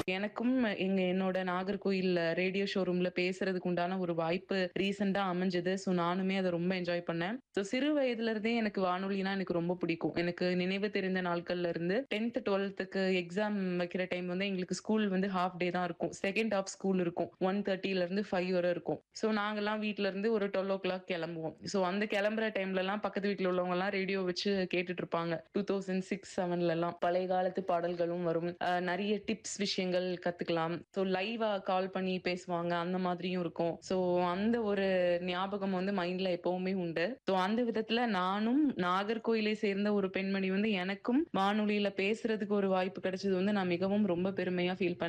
எனக்கும் எங்க என்னோட நாகர்கோயில் ரேடியோ ஷோரூம்ல பேசுறதுக்கு உண்டான ஒரு வாய்ப்பு ரீசெண்டா அமைஞ்சது. ஸோ நானுமே அத ரொம்ப என்ஜாய் பண்ணேன். ஸோ சிறு வயதுல இருந்தே எனக்கு வானொலினா எனக்கு ரொம்ப பிடிக்கும். எனக்கு நினைவு தெரிந்த நாட்கள்ல இருந்து 10த், 12த்துக்கு எக்ஸாம் வைக்கிற டைம் வந்து எங்களுக்கு ஸ்கூல் வந்து ஹாஃப் டே தான் இருக்கும். செகண்ட் ஹாஃப் ஸ்கூல் இருக்கும். 1:30ல இருந்து 5 வரை இருக்கும். ஸோ நாங்கலாம் வீட்ல இருந்து ஒரு 12:00 கிளம்புவோம். ஸோ அந்த கிளம்புற டைம்லலாம் பக்கத்து வீட்ல உள்ளவங்கலாம் ரேடியோ வச்சு கேட்டுட்டு இருப்பாங்க. 2006, 7லலாம் பழைய காலத்து பாடல்களும் வரும். அ நெறைய டிப்ஸ் விஷயங்கள் கத்துக்கலாம். ஸோ லைவா கால் பண்ணி பேசுவாங்க. அந்த மாதிரியும் இருக்கும். ஸோ அந்த ஒரு ஞாபகம் வந்து மைண்ட்ல எப்பவுமே உண்டு. ஸோ அந்த விதத்துல நானும் நாகர்கோயிலை சேர்ந்த ஒரு பெண்மணி வந்து எனக்கும் வானொலியில பேசுறதுக்கு ஒரு வாய்ப்பு கிடைச்சது வந்து நான் மிகவும் ரொம்ப பெருமையா ஃபீல்